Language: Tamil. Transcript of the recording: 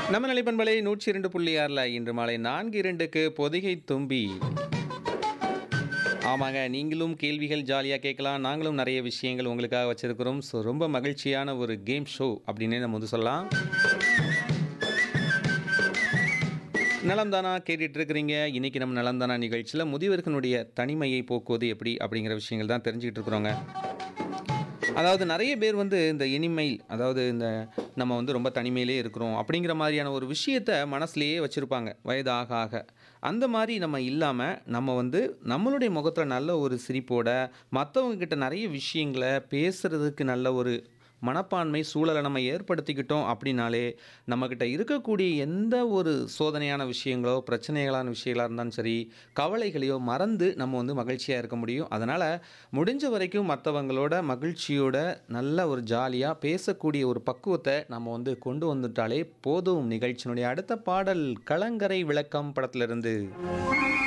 நம்ம நிலைப்பண்பலை நூற்றி இரண்டு புள்ளி ஆறில் இன்று மாலை நான்கு இரண்டுக்கு பொதிகை தும்பி ஆமாங்க நீங்களும் கேள்விகள் ஜாலியாக கேட்கலாம் நாங்களும் நிறைய விஷயங்கள் உங்களுக்காக வச்சிருக்கிறோம் ஸோ ரொம்ப மகிழ்ச்சியான ஒரு கேம் ஷோ அப்படின்னே நம்ம வந்து சொல்லலாம் நலம்தானா கேட்டுட்டு இருக்கிறீங்க இன்னைக்கு நம்ம நலம்தானா நிகழ்ச்சியில் முதியவர்களுடைய தனிமையை போக்குவது எப்படி அப்படிங்கிற விஷயங்கள் தான் தெரிஞ்சுக்கிட்டு இருக்கிறோங்க அதாவது நிறைய பேர் வந்து இந்த இனிமைல் அதாவது இந்த நம்ம வந்து ரொம்ப தனிமையிலே இருக்கிறோம் அப்படிங்கிற மாதிரியான ஒரு விஷயத்தை மனசுலேயே வச்சுருப்பாங்க வயது ஆக ஆக அந்த மாதிரி நம்ம இல்லாமல் நம்ம வந்து நம்மளுடைய முகத்தில் நல்ல ஒரு சிரிப்போட மற்றவங்க கிட்ட நிறைய விஷயங்களை பேசுகிறதுக்கு நல்ல ஒரு மனப்பான்மை சூழலை நம்ம ஏற்படுத்திக்கிட்டோம் அப்படின்னாலே நம்மக்கிட்ட இருக்கக்கூடிய எந்த ஒரு சோதனையான விஷயங்களோ பிரச்சனைகளான விஷயங்களாக இருந்தாலும் சரி கவலைகளையோ மறந்து நம்ம வந்து மகிழ்ச்சியாக இருக்க முடியும் அதனால் முடிஞ்ச வரைக்கும் மற்றவங்களோட மகிழ்ச்சியோட நல்ல ஒரு ஜாலியாக பேசக்கூடிய ஒரு பக்குவத்தை நம்ம வந்து கொண்டு வந்துட்டாலே போதும் நிகழ்ச்சியினுடைய அடுத்த பாடல் கலங்கரை விளக்கம் படத்திலிருந்து